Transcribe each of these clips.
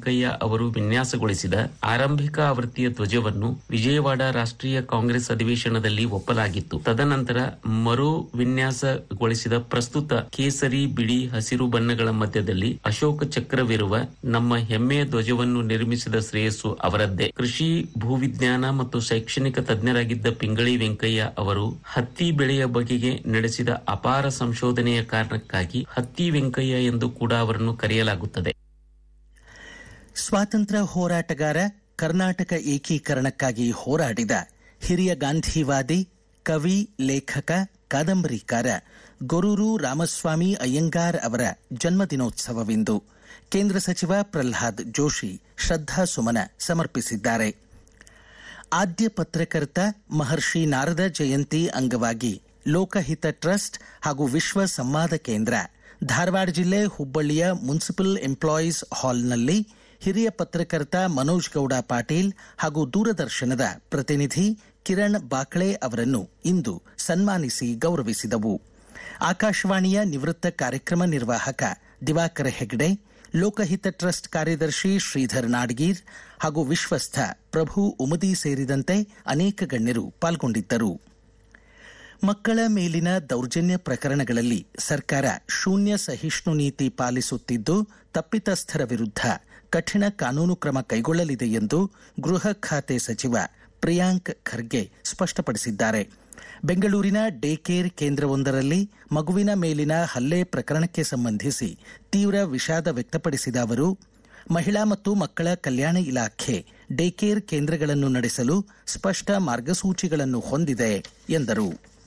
ವೆಂಕಯ್ಯ ಅವರು ವಿನ್ಯಾಸಗೊಳಿಸಿದ ಆರಂಭಿಕ ಆವೃತ್ತಿಯ ಧ್ವಜವನ್ನು ವಿಜಯವಾಡ ರಾಷ್ಟ್ರೀಯ ಕಾಂಗ್ರೆಸ್ ಅಧಿವೇಶನದಲ್ಲಿ ಒಪ್ಪಲಾಗಿತ್ತು ತದನಂತರ ಮರು ವಿನ್ಯಾಸಗೊಳಿಸಿದ ಪ್ರಸ್ತುತ ಕೇಸರಿ ಬಿಳಿ ಹಸಿರು ಬಣ್ಣಗಳ ಮಧ್ಯದಲ್ಲಿ ಅಶೋಕ ಚಕ್ರವಿರುವ ನಮ್ಮ ಹೆಮ್ಮೆಯ ಧ್ವಜವನ್ನು ನಿರ್ಮಿಸಿದ ಶ್ರೇಯಸ್ಸು ಅವರದ್ದೇ ಕೃಷಿ ಭೂವಿಜ್ಞಾನ ಮತ್ತು ಶೈಕ್ಷಣಿಕ ತಜ್ಞರಾಗಿದ್ದ ಪಿಂಗಳಿ ವೆಂಕಯ್ಯ ಅವರು ಹತ್ತಿ ಬೆಳೆಯ ಬಗೆಗೆ ನಡೆಸಿದ ಅಪಾರ ಸಂಶೋಧನೆಯ ಕಾರಣಕ್ಕಾಗಿ ಹತ್ತಿ ವೆಂಕಯ್ಯ ಎಂದು ಕೂಡ ಅವರನ್ನು ಕರೆಯಲಾಗುತ್ತದೆ ಸ್ವಾತಂತ್ರ್ಯ ಹೋರಾಟಗಾರ ಕರ್ನಾಟಕ ಏಕೀಕರಣಕ್ಕಾಗಿ ಹೋರಾಡಿದ ಹಿರಿಯ ಗಾಂಧಿವಾದಿ ಕವಿ ಲೇಖಕ ಕಾದಂಬರಿಕಾರ ಗೊರೂರು ರಾಮಸ್ವಾಮಿ ಅಯ್ಯಂಗಾರ್ ಅವರ ಜನ್ಮದಿನೋತ್ಸವವಿಂದು ಕೇಂದ್ರ ಸಚಿವ ಪ್ರಹ್ಲಾದ್ ಜೋಶಿ ಶ್ರದ್ಧಾಸುಮನ ಸಮರ್ಪಿಸಿದ್ದಾರೆ ಆದ್ಯ ಪತ್ರಕರ್ತ ಮಹರ್ಷಿ ನಾರದ ಜಯಂತಿ ಅಂಗವಾಗಿ ಲೋಕಹಿತ ಟ್ರಸ್ಟ್ ಹಾಗೂ ವಿಶ್ವ ಸಂವಾದ ಕೇಂದ್ರ ಧಾರವಾಡ ಜಿಲ್ಲೆ ಹುಬ್ಬಳ್ಳಿಯ ಮುನ್ಸಿಪಲ್ ಎಂಪ್ಲಾಯೀಸ್ ಹಾಲ್ನಲ್ಲಿ ಹಿರಿಯ ಪತ್ರಕರ್ತ ಮನೋಜ್ ಗೌಡ ಪಾಟೀಲ್ ಹಾಗೂ ದೂರದರ್ಶನದ ಪ್ರತಿನಿಧಿ ಕಿರಣ್ ಬಾಕ್ಳೆ ಅವರನ್ನು ಇಂದು ಸನ್ಮಾನಿಸಿ ಗೌರವಿಸಿದವು ಆಕಾಶವಾಣಿಯ ನಿವೃತ್ತ ಕಾರ್ಯಕ್ರಮ ನಿರ್ವಾಹಕ ದಿವಾಕರ ಹೆಗ್ಡೆ ಲೋಕಹಿತ ಟ್ರಸ್ಟ್ ಕಾರ್ಯದರ್ಶಿ ಶ್ರೀಧರ್ ನಾಡ್ಗೀರ್ ಹಾಗೂ ವಿಶ್ವಸ್ಥ ಪ್ರಭು ಉಮದಿ ಸೇರಿದಂತೆ ಅನೇಕ ಗಣ್ಯರು ಪಾಲ್ಗೊಂಡಿದ್ದರು ಮಕ್ಕಳ ಮೇಲಿನ ದೌರ್ಜನ್ಯ ಪ್ರಕರಣಗಳಲ್ಲಿ ಸರ್ಕಾರ ಶೂನ್ಯ ಸಹಿಷ್ಣು ನೀತಿ ಪಾಲಿಸುತ್ತಿದ್ದು ತಪ್ಪಿತಸ್ಥರ ವಿರುದ್ಧ ಕಠಿಣ ಕಾನೂನು ಕ್ರಮ ಕೈಗೊಳ್ಳಲಿದೆ ಎಂದು ಗೃಹ ಖಾತೆ ಸಚಿವ ಪ್ರಿಯಾಂಕ್ ಖರ್ಗೆ ಸ್ಪಷ್ಟಪಡಿಸಿದ್ದಾರೆ ಬೆಂಗಳೂರಿನ ಡೇ ಕೇರ್ ಕೇಂದ್ರವೊಂದರಲ್ಲಿ ಮಗುವಿನ ಮೇಲಿನ ಹಲ್ಲೆ ಪ್ರಕರಣಕ್ಕೆ ಸಂಬಂಧಿಸಿ ತೀವ್ರ ವಿಷಾದ ವ್ಯಕ್ತಪಡಿಸಿದ ಅವರು ಮಹಿಳಾ ಮತ್ತು ಮಕ್ಕಳ ಕಲ್ಯಾಣ ಇಲಾಖೆ ಡೇ ಕೇರ್ ಕೇಂದ್ರಗಳನ್ನು ನಡೆಸಲು ಸ್ಪಷ್ಟ ಮಾರ್ಗಸೂಚಿಗಳನ್ನು ಹೊಂದಿದೆ ಎಂದರು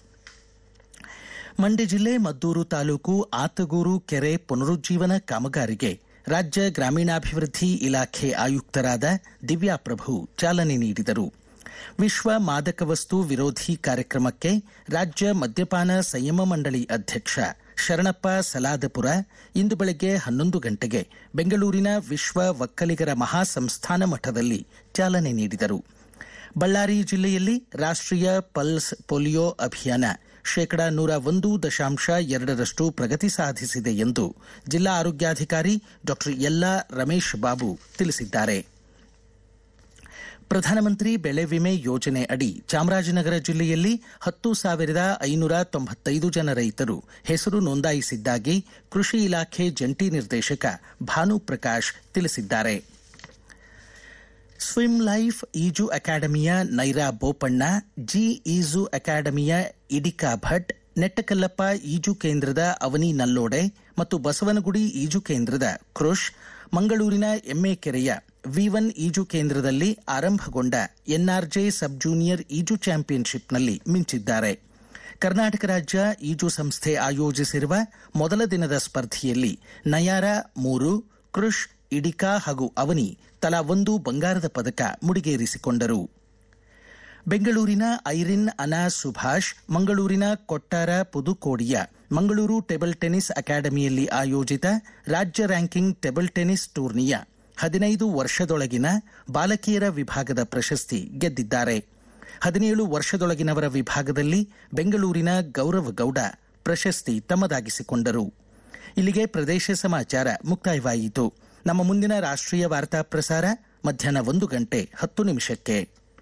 ಮಂಡ್ಯ ಜಿಲ್ಲೆ ಮದ್ದೂರು ತಾಲೂಕು ಆತಗೂರು ಕೆರೆ ಪುನರುಜ್ಜೀವನ ಕಾಮಗಾರಿಗೆ ರಾಜ್ಯ ಗ್ರಾಮೀಣಾಭಿವೃದ್ಧಿ ಇಲಾಖೆ ಆಯುಕ್ತರಾದ ದಿವ್ಯಾ ಪ್ರಭು ಚಾಲನೆ ನೀಡಿದರು ವಿಶ್ವ ಮಾದಕ ವಸ್ತು ವಿರೋಧಿ ಕಾರ್ಯಕ್ರಮಕ್ಕೆ ರಾಜ್ಯ ಮದ್ಯಪಾನ ಸಂಯಮ ಮಂಡಳಿ ಅಧ್ಯಕ್ಷ ಶರಣಪ್ಪ ಸಲಾದಪುರ ಇಂದು ಬೆಳಗ್ಗೆ ಹನ್ನೊಂದು ಗಂಟೆಗೆ ಬೆಂಗಳೂರಿನ ವಿಶ್ವ ಒಕ್ಕಲಿಗರ ಮಹಾಸಂಸ್ಥಾನ ಮಠದಲ್ಲಿ ಚಾಲನೆ ನೀಡಿದರು ಬಳ್ಳಾರಿ ಜಿಲ್ಲೆಯಲ್ಲಿ ರಾಷ್ಟ್ರೀಯ ಪಲ್ಸ್ ಪೋಲಿಯೋ ಅಭಿಯಾನ ಶೇಕಡಾ ನೂರ ಒಂದು ದಶಾಂಶ ಎರಡರಷ್ಟು ಪ್ರಗತಿ ಸಾಧಿಸಿದೆ ಎಂದು ಜಿಲ್ಲಾ ಆರೋಗ್ಯಾಧಿಕಾರಿ ಡಾಕ್ಟರ್ ಯಲ್ಲಾ ರಮೇಶ್ ಬಾಬು ತಿಳಿಸಿದ್ದಾರೆ ಪ್ರಧಾನಮಂತ್ರಿ ಬೆಳೆ ವಿಮೆ ಯೋಜನೆ ಅಡಿ ಚಾಮರಾಜನಗರ ಜಿಲ್ಲೆಯಲ್ಲಿ ಹತ್ತು ಸಾವಿರದ ಐನೂರ ತೊಂಬತ್ತೈದು ಜನ ರೈತರು ಹೆಸರು ನೋಂದಾಯಿಸಿದ್ದಾಗಿ ಕೃಷಿ ಇಲಾಖೆ ಜಂಟಿ ನಿರ್ದೇಶಕ ಭಾನುಪ್ರಕಾಶ್ ತಿಳಿಸಿದ್ದಾರೆ ಸ್ವಿಮ್ ಲೈಫ್ ಈಜು ಅಕಾಡೆಮಿಯ ನೈರಾ ಬೋಪಣ್ಣ ಜಿ ಈಜು ಅಕಾಡೆಮಿಯ ಇಡಿಕಾ ಭಟ್ ನೆಟ್ಟಕಲ್ಲಪ್ಪ ಈಜು ಕೇಂದ್ರದ ಅವನಿ ನಲ್ಲೋಡೆ ಮತ್ತು ಬಸವನಗುಡಿ ಈಜು ಕೇಂದ್ರದ ಕೃಷ್ ಮಂಗಳೂರಿನ ಎಮ್ಮೆಕೆರೆಯ ವಿ ಒನ್ ಈಜು ಕೇಂದ್ರದಲ್ಲಿ ಆರಂಭಗೊಂಡ ಎನ್ಆರ್ಜೆ ಸಬ್ ಜೂನಿಯರ್ ಈಜು ಚಾಂಪಿಯನ್ಶಿಪ್ನಲ್ಲಿ ಮಿಂಚಿದ್ದಾರೆ ಕರ್ನಾಟಕ ರಾಜ್ಯ ಈಜು ಸಂಸ್ಥೆ ಆಯೋಜಿಸಿರುವ ಮೊದಲ ದಿನದ ಸ್ಪರ್ಧೆಯಲ್ಲಿ ನಯಾರ ಮೂರು ಕೃಷ್ ಇಡಿಕಾ ಹಾಗೂ ಅವನಿ ತಲಾ ಒಂದು ಬಂಗಾರದ ಪದಕ ಮುಡಿಗೇರಿಸಿಕೊಂಡರು ಬೆಂಗಳೂರಿನ ಐರಿನ್ ಅನಾ ಸುಭಾಷ್ ಮಂಗಳೂರಿನ ಕೊಟ್ಟಾರ ಪುದುಕೋಡಿಯ ಮಂಗಳೂರು ಟೇಬಲ್ ಟೆನಿಸ್ ಅಕಾಡೆಮಿಯಲ್ಲಿ ಆಯೋಜಿತ ರಾಜ್ಯ ರ್ಯಾಂಕಿಂಗ್ ಟೇಬಲ್ ಟೆನಿಸ್ ಟೂರ್ನಿಯ ಹದಿನೈದು ವರ್ಷದೊಳಗಿನ ಬಾಲಕಿಯರ ವಿಭಾಗದ ಪ್ರಶಸ್ತಿ ಗೆದ್ದಿದ್ದಾರೆ ಹದಿನೇಳು ವರ್ಷದೊಳಗಿನವರ ವಿಭಾಗದಲ್ಲಿ ಬೆಂಗಳೂರಿನ ಗೌರವ್ ಗೌಡ ಪ್ರಶಸ್ತಿ ತಮ್ಮದಾಗಿಸಿಕೊಂಡರು ಇಲ್ಲಿಗೆ ಪ್ರದೇಶ ಸಮಾಚಾರ ಮುಕ್ತಾಯವಾಯಿತು ನಮ್ಮ ಮುಂದಿನ ರಾಷ್ಟ್ರೀಯ ವಾರ್ತಾ ಪ್ರಸಾರ ಮಧ್ಯಾಹ್ನ ಒಂದು ಗಂಟೆ ಹತ್ತು ನಿಮಿಷಕ್ಕೆ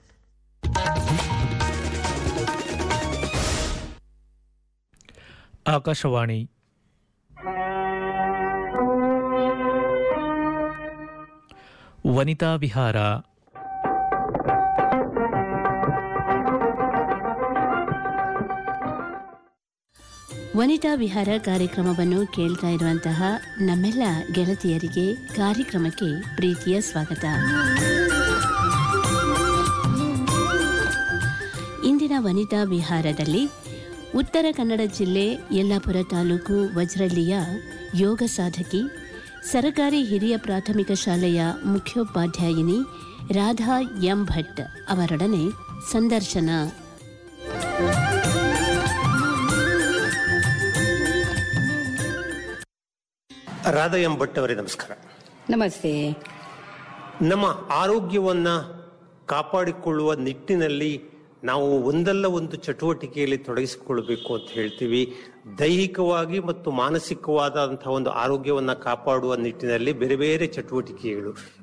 ಆಕಾಶವಾಣಿ ವನಿತಾ ವಿಹಾರ ವನಿತಾ ವಿಹಾರ ಕಾರ್ಯಕ್ರಮವನ್ನು ಕೇಳ್ತಾ ಇರುವಂತಹ ನಮ್ಮೆಲ್ಲ ಗೆಳತಿಯರಿಗೆ ಕಾರ್ಯಕ್ರಮಕ್ಕೆ ಪ್ರೀತಿಯ ಸ್ವಾಗತ ಇಂದಿನ ವನಿತಾ ವಿಹಾರದಲ್ಲಿ ಉತ್ತರ ಕನ್ನಡ ಜಿಲ್ಲೆ ಯಲ್ಲಾಪುರ ತಾಲೂಕು ವಜ್ರಳ್ಳಿಯ ಯೋಗ ಸಾಧಕಿ ಸರಕಾರಿ ಹಿರಿಯ ಪ್ರಾಥಮಿಕ ಶಾಲೆಯ ಮುಖ್ಯೋಪಾಧ್ಯಾಯಿನಿ ರಾಧಾ ಎಂ ಭಟ್ ಅವರೊಡನೆ ಸಂದರ್ಶನ ರಾಧಾ ಎಂ ಭಟ್ ಅವರೇ ನಮಸ್ಕಾರ ನಮಸ್ತೆ ನಮ್ಮ ಆರೋಗ್ಯವನ್ನ ಕಾಪಾಡಿಕೊಳ್ಳುವ ನಿಟ್ಟಿನಲ್ಲಿ ನಾವು ಒಂದಲ್ಲ ಒಂದು ಚಟುವಟಿಕೆಯಲ್ಲಿ ತೊಡಗಿಸಿಕೊಳ್ಬೇಕು ಅಂತ ಹೇಳ್ತೀವಿ ದೈಹಿಕವಾಗಿ ಮತ್ತು ಮಾನಸಿಕವಾದಂತಹ ಒಂದು ಆರೋಗ್ಯವನ್ನ ಕಾಪಾಡುವ ನಿಟ್ಟಿನಲ್ಲಿ ಬೇರೆ ಬೇರೆ ಚಟುವಟಿಕೆಗಳು